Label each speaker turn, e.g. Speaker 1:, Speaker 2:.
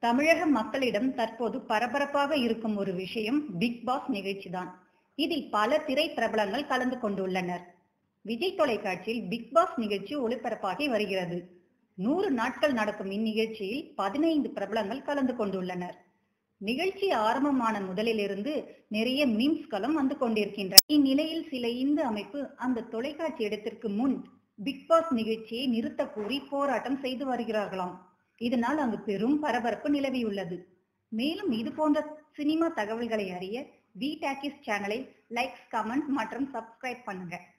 Speaker 1: தமிழக மக்களிடம் தற்போது பரபரப்பாக இருக்கும் ஒரு விஷயம் பிக் பாஸ் நிகழ்ச்சிதான் இதில் பல திரை பிரபலங்கள் கலந்து கொண்டுள்ளனர் விஜய் தொலைக்காட்சியில் பிக் பாஸ் நிகழ்ச்சி ஒளிபரப்பாகி வருகிறது நூறு நாட்கள் நடக்கும் இந்நிகழ்ச்சியில் பதினைந்து பிரபலங்கள் கலந்து கொண்டுள்ளனர் நிகழ்ச்சி ஆரம்பமான முதலிலிருந்து நிறைய மீம்ஸ்களும் வந்து கொண்டிருக்கின்றன இந்நிலையில் சில இந்து அமைப்பு அந்த தொலைக்காட்சி இடத்திற்கு முன் பிக் பாஸ் நிகழ்ச்சியை நிறுத்த கூறி போராட்டம் செய்து வருகிறார்களாம் இதனால் அங்கு பெரும் பரபரப்பு நிலவியுள்ளது மேலும் இது போன்ற சினிமா தகவல்களை அறிய வி டாக்கிஸ் சேனலை லைக் கமெண்ட் மற்றும் சப்ஸ்கிரைப் பண்ணுங்க